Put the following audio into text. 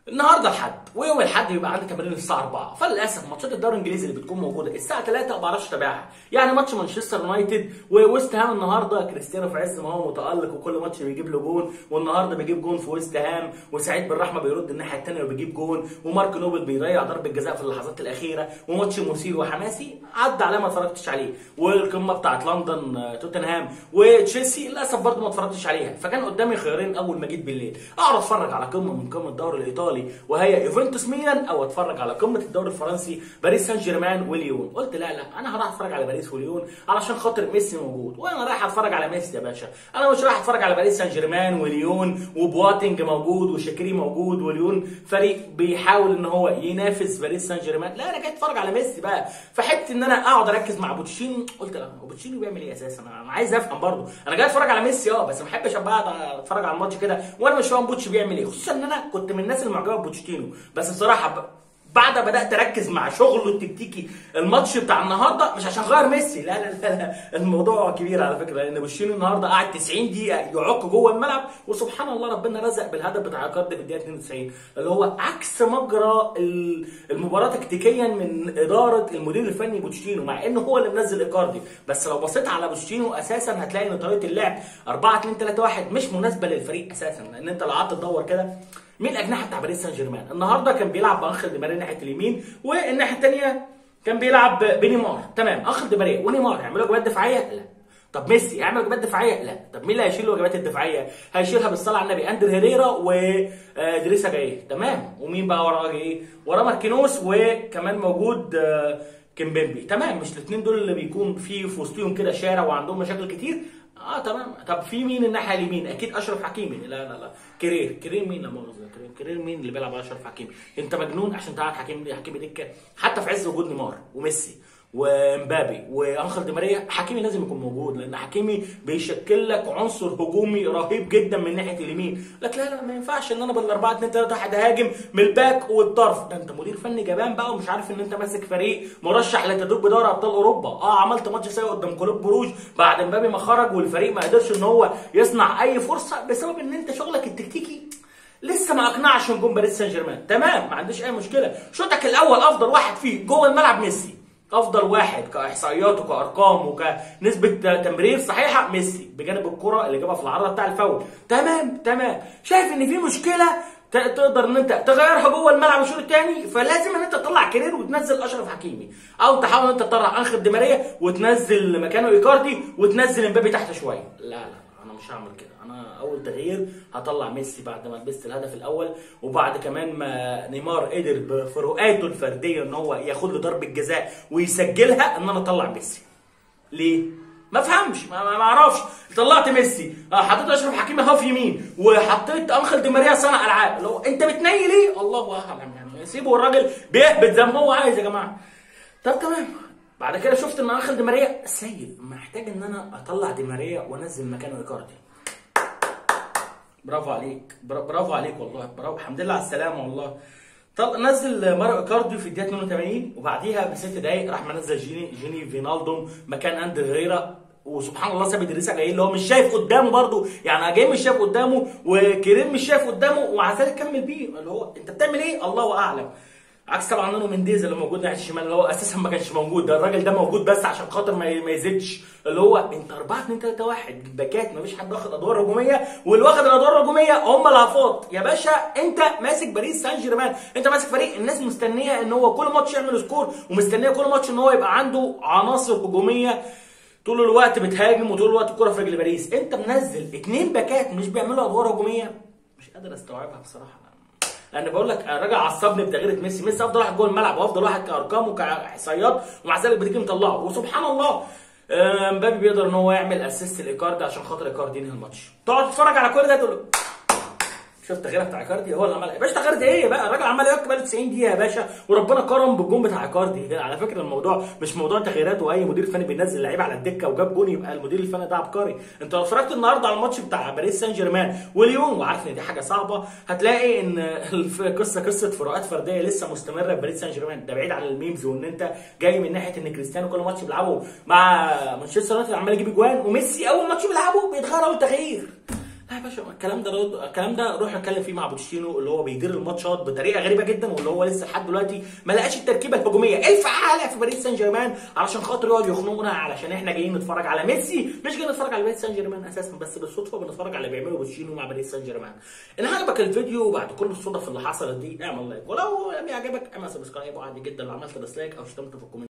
النهارده الحد ويوم الحد بيبقى عندي تمرين الساعه 4 فللاسف ماتشات الدوري الانجليزي اللي بتكون موجوده الساعه 3 ما بعرفش اتابعها يعني ماتش مانشستر يونايتد وويست هام النهارده كريستيانو في عز ما هو متالق وكل ماتش بيجيب له جون والنهارده بيجيب جون في ويست هام وسعيد بالرحمه بيرد الناحيه الثانيه وبيجيب جون ومارك نوبل بيضيع ضربه جزاء في اللحظات الاخيره وماتش مثير وحماسي عدى عليه ما اتفرجتش عليه والقمه بتاعت لندن آه، توتنهام وتشيلسي للاسف برضه ما اتفرجتش عليها فكان قدامي خيارين اول ما جيت بالليل اقعد اتفرج على قمه من قمه الدوري الايطالي وهي يوفنتوس ميلان او اتفرج على قمه الدوري الفرنسي باريس سان جيرمان وليون قلت لا لا انا هروح اتفرج على باريس وليون علشان خاطر ميسي موجود وانا رايح اتفرج على ميسي يا باشا انا مش رايح اتفرج على باريس سان جيرمان وليون وبواتنج موجود وشاكري موجود وليون فريق بيحاول ان هو ينافس باريس سان جيرمان لا انا جاي اتفرج على ميسي بقى فحته ان انا اقعد اركز مع بوتشينو قلت لا هو بوتشينو بيعمل ايه اساسا انا عايز افهم برضه انا جاي اتفرج على ميسي اه بس ما بحبش ابقى قاعد اتفرج على الماتش كده وانا مش فاهم بوتش بيعمل ايه خصوصا ان انا كنت من الناس المعجبه ببوتشينو بس بصراحه ب... بعد ما بدات اركز مع شغله التكتيكي الماتش بتاع النهارده مش عشان غير ميسي لا لا لا, لا. الموضوع كبير على فكره لان بوشينو النهارده قعد 90 دقيقه يعق جوه الملعب وسبحان الله ربنا رزق بالهدف بتاع كارد في الدقيقه 92 اللي هو عكس مجرى ال- المباراه تكتيكيا من اداره المدير الفني بوتشينو مع انه هو اللي منزل ايكاردي بس لو بصيت على بوتشينو اساسا هتلاقي ان طريقه اللعب 4 2 3 1 مش مناسبه للفريق اساسا لان انت لو قعدت تدور كده مين الاجنحه بتاع باريس سان جيرمان النهارده كان بيلعب بانخل دي ماريا ناحيه اليمين والناحيه الثانيه كان بيلعب بنيمار تمام انخل دي ماريا ونيمار يعملوا واجبات دفاعيه لا طب ميسي يعمل واجبات دفاعيه لا طب مين اللي هيشيل الواجبات الدفاعيه هيشيلها بالصلاه على النبي اندر هيريرا ودريسا جاي تمام ومين بقى وراه ايه وراه ماركينوس وكمان موجود آه، كيمبيمبي تمام مش الاثنين دول اللي بيكون في في وسطهم كده شارع وعندهم مشاكل كتير اه تمام طب في مين الناحيه اليمين اكيد اشرف حكيمي لا لا لا كرير كرير مين لا مؤاخذه كرير كرير مين اللي بيلعب على اشرف حكيمي انت مجنون عشان تعرف حكيمي حكيمي دكه حتى في عز وجود نيمار وميسي ومبابي وانخل دي ماريا حكيمي لازم يكون موجود لان حكيمي بيشكل لك عنصر هجومي رهيب جدا من ناحيه اليمين لك لا لا ما ينفعش ان انا بال 4 2 3 1 هاجم من الباك والطرف ده انت مدير فني جبان بقى ومش عارف ان انت ماسك فريق مرشح لتدوب بدوري ابطال اوروبا اه عملت ماتش سيء قدام كلوب بروج بعد مبابي ما خرج والفريق ما قدرش ان هو يصنع اي فرصه بسبب ان انت شغلك التكتيكي لسه ما اقنعش نجوم باريس سان جيرمان تمام ما عنديش اي مشكله شوطك الاول افضل واحد فيه جوه الملعب ميسي افضل واحد كاحصائيات وكارقام وكنسبه تمرير صحيحه ميسي بجانب الكره اللي جابها في العارضه بتاع الفاول تمام تمام شايف ان في مشكله ت- تقدر ان انت تغيرها جوه الملعب الشوط الثاني فلازم ان انت تطلع كرير وتنزل اشرف حكيمي او تحاول ان انت تطلع انخر دي ماريا وتنزل مكانه ايكاردي وتنزل امبابي تحت شويه لا لا انا مش هعمل كده انا اول تغيير هطلع ميسي بعد ما لبست الهدف الاول وبعد كمان ما نيمار قدر بفروقاته الفرديه ان هو ياخد له ضربه جزاء ويسجلها ان انا اطلع ميسي ليه ما فهمش ما, ما ما اعرفش طلعت ميسي آه، حطيت اشرف حكيمي هاف يمين وحطيت انخل دي ماريا صانع العاب اللي هو انت بتنيل ايه الله اعلم يعني سيبه الراجل بيهبط زي ما هو عايز يا جماعه طب تمام بعد كده شفت ان انخل دي ماريا سيء محتاج ان انا اطلع دي ماريا وانزل مكانه ايكاردي برافو عليك برا- برافو عليك والله برافو الحمد لله على السلامه والله طب نزل مارو ايكاردي في الدقيقه 82 وبعديها بست دقائق راح منزل جيني جيني فينالدوم مكان اندر هيرا وسبحان الله ساب ادريسا جاي اللي هو مش شايف قدامه برضه يعني جاي مش شايف قدامه وكريم مش شايف قدامه ومع ذلك كمل بيه اللي هو انت بتعمل ايه الله اعلم عكس طبعا نونو مينديز اللي موجود ناحيه الشمال اللي هو اساسا ما كانش موجود ده الراجل ده موجود بس عشان خاطر ما ي- ما يزيدش اللي هو انت 4 2 3 1 باكات ما فيش حد واخد ادوار هجوميه واللي واخد الادوار الهجوميه هم الهافات يا باشا انت ماسك باريس سان جيرمان انت ماسك فريق الناس مستنيه ان هو كل ماتش يعمل سكور ومستنيه كل ماتش ان هو يبقى عنده عناصر هجوميه طول الوقت بتهاجم وطول الوقت الكره في رجل باريس انت منزل اتنين باكات مش بيعملوا ادوار هجوميه مش قادر استوعبها بصراحه لان بقول لك الراجل عصبني بتغيير ميسي ميسي افضل واحد جوه الملعب وافضل واحد كارقام وكاحصائيات ومع ذلك بتيجي مطلعه وسبحان الله آه، مبابي بيقدر ان هو يعمل اسيست لايكاردي عشان خاطر ايكاردي ينهي الماتش تقعد تتفرج على كل ده تقول له شفت تغييرها بتاع ايكاردي هو اللي عملها يا باشا تغيرت ايه بقى الراجل عمال يوكل بقاله 90 دقيقه يا باشا وربنا كرم بالجون بتاع ايكاردي على فكره الموضوع مش موضوع تغييرات واي مدير فني بينزل لعيبه على الدكه وجاب جون يبقى المدير الفني ده عبقري انت لو اتفرجت النهارده على الماتش بتاع باريس سان جيرمان واليوم وعارف ان دي حاجه صعبه هتلاقي ان القصه قصه فروقات فرديه لسه مستمره في باريس سان جيرمان ده بعيد عن الميمز وان انت جاي من ناحيه ان كريستيانو كل ماتش بيلعبه مع مانشستر يونايتد عمال يجيب اجوان وميسي اول ماتش بيلعبه بيتغير اول تغيير لا يا باشا الكلام ده رد... الكلام ده روح اتكلم فيه مع بوتشينو اللي هو بيدير الماتشات بطريقه غريبه جدا واللي هو لسه لحد دلوقتي ما لقاش التركيبه الهجوميه الفعاله في باريس سان جيرمان علشان خاطر يقعد يخنقنا علشان احنا جايين نتفرج على ميسي مش جايين نتفرج على باريس سان جيرمان اساسا بس بالصدفه بنتفرج على اللي بيعمله بوتشينو مع باريس سان جيرمان ان عجبك الفيديو بعد كل الصدف اللي حصلت دي اعمل لايك ولو لم يعجبك اعمل سبسكرايب وعادي جدا لو عملت ديسلايك او شتمت في الكومنت